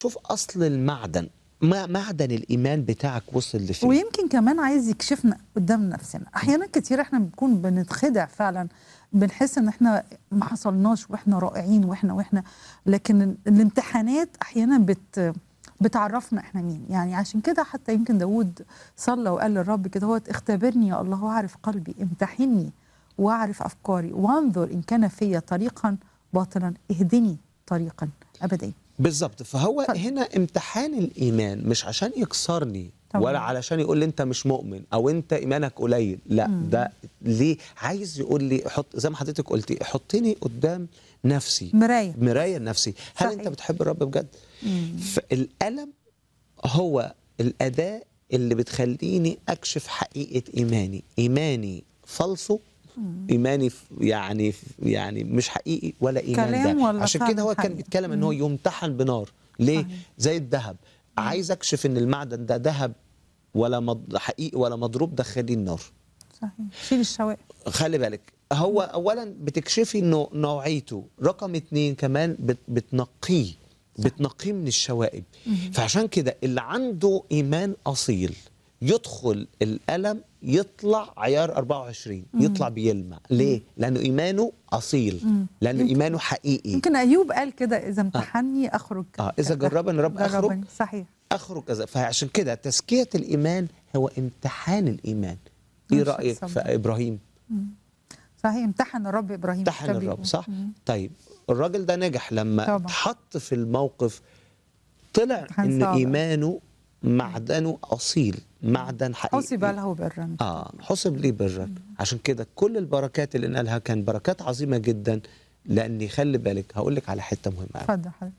شوف اصل المعدن ما معدن الايمان بتاعك وصل لفين ويمكن كمان عايز يكشفنا قدام نفسنا احيانا كتير احنا بنكون بنتخدع فعلا بنحس ان احنا ما حصلناش واحنا رائعين واحنا واحنا لكن الامتحانات احيانا بت بتعرفنا احنا مين يعني عشان كده حتى يمكن داود صلى وقال للرب كده هو اختبرني يا الله واعرف قلبي امتحني واعرف افكاري وانظر ان كان في طريقا باطلا اهدني طريقا ابديا بالظبط فهو اتفضل. هنا امتحان الايمان مش عشان يكسرني طبعاً. ولا علشان يقول لي انت مش مؤمن او انت ايمانك قليل لا ده ليه عايز يقول لي حط زي ما حضرتك قلتي حطني قدام نفسي مرايه مرايه لنفسي هل صحيح. انت بتحب الرب بجد فالالم هو الاداه اللي بتخليني اكشف حقيقه ايماني ايماني فالصو ايماني ف- يعني يعني مش حقيقي ولا ايمان كلام ده ولا عشان فعلا كده هو كان حقيقي. بيتكلم ان هو يمتحن بنار ليه صحيح. زي الذهب عايز اكشف ان المعدن ده ذهب ولا مض... حقيقي ولا مضروب دخليه النار صحيح شيل الشوائب خلي بالك هو اولا بتكشفي انه نوعيته رقم اتنين كمان بت بتنقيه بتنقيه من الشوائب فعشان كده اللي عنده ايمان اصيل يدخل الالم يطلع عيار 24 يطلع بيلمع ليه لانه ايمانه اصيل لانه يمكن- ايمانه حقيقي يمكن ايوب قال كده اذا امتحني اخرج اه اذا جربني الرب اخرج جربني صحيح اخرج كذا فعشان كده تزكيه الايمان هو امتحان الايمان ايه ماشي، رايك في صبر. ابراهيم صحيح امتحن الرب ابراهيم امتحن كتاب الرب يقول. صح مم. طيب الراجل ده نجح لما طبعا. اتحط في الموقف طلع امتحان ان صعب. ايمانه معدنه اصيل معدن حقيقي حسب له برا اه حسب لي برا عشان كده كل البركات اللي نالها كان بركات عظيمه جدا لاني خلي بالك هقول لك على حته مهمه أوي. اتفضل حضرتك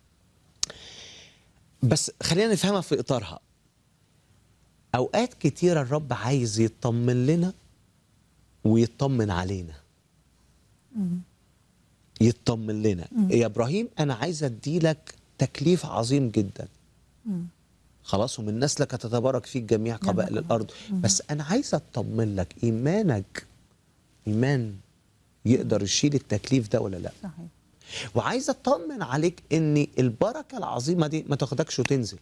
بس خلينا نفهمها في اطارها اوقات كتيره الرب عايز يطمن لنا ويطمن علينا يطمن لنا يا ابراهيم انا عايز اديلك تكليف عظيم جدا خلاص ومن نسلك تتبارك فيك جميع قبائل جميع الارض بس انا عايز اطمن لك ايمانك ايمان يقدر يشيل التكليف ده ولا لا صحيح وعايز اطمن عليك ان البركه العظيمه دي ما تاخدكش وتنزل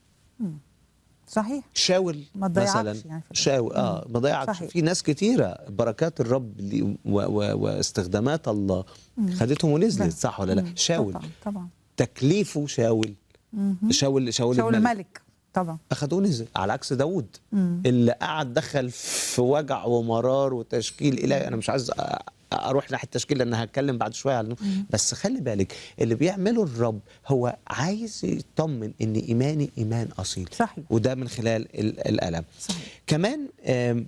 صحيح شاول ما تضيعكش مثلا يعني في الآخر. شاول اه ما ضيعكش صحيح. في ناس كتيره بركات الرب اللي- و و واستخدامات الله خدتهم ونزلت بس. صح ولا لا مم. شاول طبعا طبعا تكليفه شاول شاول شاول, شاول الملك الملك طبعا اخدوه نزل على عكس داوود مم. اللي قعد دخل في وجع ومرار وتشكيل الهي انا مش عايز أ- اروح ناحيه التشكيل لان هتكلم بعد شويه عنه بس خلي بالك اللي بيعمله الرب هو عايز يطمن ان ايماني ايمان اصيل صحيح. وده من خلال ال- الالم صحيح. كمان آم،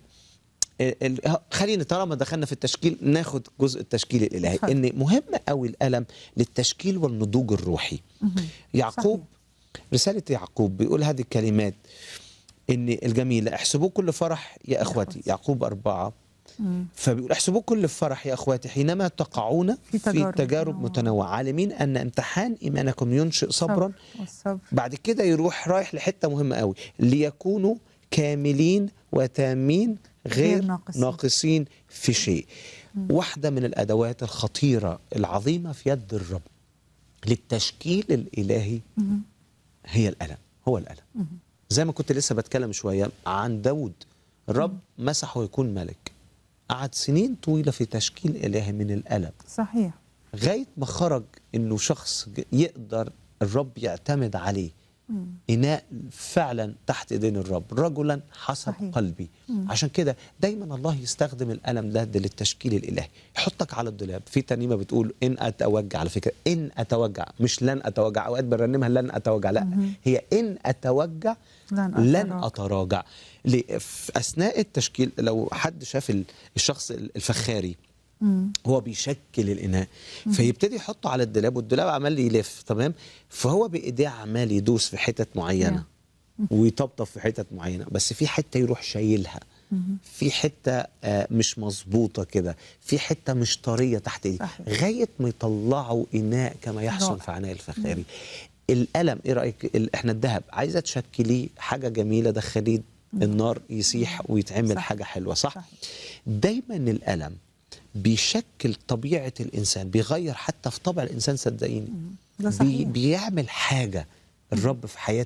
ال- ال- خلينا طالما دخلنا في التشكيل ناخد جزء التشكيل الالهي اتفضل. ان مهم قوي الالم للتشكيل والنضوج الروحي يعقوب رساله يعقوب بيقول هذه الكلمات ان الجميله احسبوه كل فرح يا اخوتي أخوتي. يعقوب أربعة فبيقول احسبوه كل فرح يا اخواتي حينما تقعون في في تجارب تجارب متنوعة. متنوعه عالمين ان امتحان ايمانكم ينشئ صبرا والصبر بعد كده يروح رايح لحته مهمه قوي ليكونوا كاملين وتامين غير, غير ناقصين. ناقصين في شيء واحده من الادوات الخطيره العظيمه في يد الرب للتشكيل الالهي هي الالم هو الالم زي ما كنت لسه بتكلم شويه عن داود الرب مسحه يكون ملك قعد سنين طويله في تشكيل الهي من الالم صحيح لغايه ما خرج انه شخص ج- يقدر الرب يعتمد عليه اناء فعلا تحت ايدين الرب رجلا حسب صحيح. قلبي عشان كده دايما الله يستخدم الالم ده ده للتشكيل الالهي يحطك على الدولاب في ترنيمه بتقول ان اتوجع على فكره ان اتوجع مش لن اتوجع اوقات بنرنمها لن اتوجع لا هي ان اتوجع لن لن أتراجع. اتراجع ليه؟ في اثناء التشكيل لو حد شاف ال- الشخص الفخاري هو بيشكل الاناء فيبتدي يحطه على الدولاب والدولاب عمال يلف تمام فهو بايديه عمال يدوس في حتت معينه ويطبطب في حتت معينه بس في حته يروح شايلها في حته آه، مش مظبوطه كده في حته مش طريه تحت ايديه صحيح. لغايه ما يطلعوا اناء كما يحصل رائع. في عناء الفخاري الالم ايه رايك ال- احنا الذهب عايزه تشكليه حاجه جميله دخليه النار يسيح ويتعمل صح. حاجه حلوه صح صحيح. دايما الالم بيشكل طبيعه الانسان بيغير حتى في طبع الانسان صدقيني ده بي صحيح. بيعمل حاجه الرب في حياه